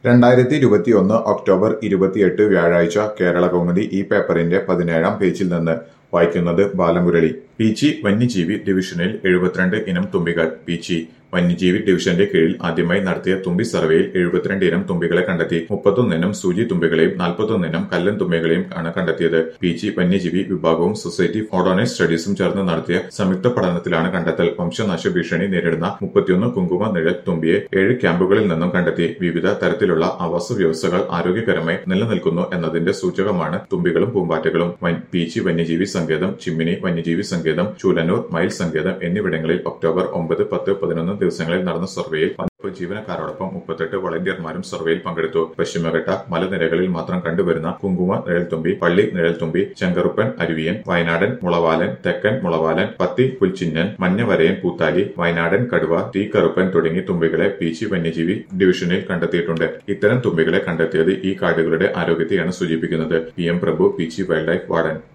രണ്ടായിരത്തി ഇരുപത്തിയൊന്ന് ഒക്ടോബർ ഇരുപത്തിയെട്ട് വ്യാഴാഴ്ച കേരള കൗമുദി ഈ പേപ്പറിന്റെ പതിനേഴാം പേജിൽ നിന്ന് വായിക്കുന്നത് ബാലമുരളി പീച്ചി വന്യജീവി ഡിവിഷനിൽ എഴുപത്തിരണ്ട് ഇനം തുമ്പികൾ പീച്ചി വന്യജീവി ഡിവിഷന്റെ കീഴിൽ ആദ്യമായി നടത്തിയ തുമ്പി സർവേയിൽ എഴുപത്തിരണ്ട് ഇനം തുമ്പികളെ കണ്ടെത്തി മുപ്പത്തൊന്നിനം സൂചി തുമ്പികളെയും നാൽപ്പത്തൊന്നിനം കല്ലൻ തുമ്പികളെയും ആണ് കണ്ടെത്തിയത് പീച്ചി വന്യജീവി വിഭാഗവും സൊസൈറ്റി ഫോർ ഓഡോണൈസ് സ്റ്റഡീസും ചേർന്ന് നടത്തിയ സംയുക്ത പഠനത്തിലാണ് കണ്ടെത്തൽ വംശനാശ ഭീഷണി നേരിടുന്ന മുപ്പത്തിയൊന്ന് കുങ്കുമ നിഴൽ തുമ്പിയെ ഏഴ് ക്യാമ്പുകളിൽ നിന്നും കണ്ടെത്തി വിവിധ തരത്തിലുള്ള ആവാസ വ്യവസ്ഥകൾ ആരോഗ്യകരമായി നിലനിൽക്കുന്നു എന്നതിന്റെ സൂചകമാണ് തുമ്പികളും പൂമ്പാറ്റകളും വൻ- പീച്ചി വന്യജീവി സങ്കേതം ചിമ്മിനി വന്യജീവി സങ്കേതം ചൂലന്നൂർ മയിൽ സങ്കേതം എന്നിവിടങ്ങളിൽ ഒക്ടോബർ ഒമ്പത് പത്ത് പതിനൊന്ന് ദിവസങ്ങളിൽ നടന്ന സർവേയിൽ വനംവകുപ്പ് ജീവനക്കാരോടൊപ്പം മുപ്പത്തെട്ട് വളണ്ടിയർമാരും സർവേയിൽ പങ്കെടുത്തു പശ്ചിമഘട്ട മലനിരകളിൽ മാത്രം കണ്ടുവരുന്ന കുങ്കുമ നിഴൽത്തുമ്പി പള്ളി നിഴൽത്തുമ്പി ചെങ്കറുപ്പൻ അരുവിയൻ വയനാടൻ മുളവാലൻ തെക്കൻ മുളവാലൻ പത്തി പുൽച്ചിന്നൻ മഞ്ഞവരയൻ പൂത്താലി വയനാടൻ കടുവ തീക്കറുപ്പൻ തുടങ്ങി തുമ്പികളെ പീച്ചി വന്യജീവി ഡിവിഷനിൽ കണ്ടെത്തിയിട്ടുണ്ട് ഇത്തരം തുമ്പികളെ കണ്ടെത്തിയത് ഈ കാടുകളുടെ ആരോഗ്യത്തെയാണ് സൂചിപ്പിക്കുന്നത് P M Prabhu Peechi wild life warden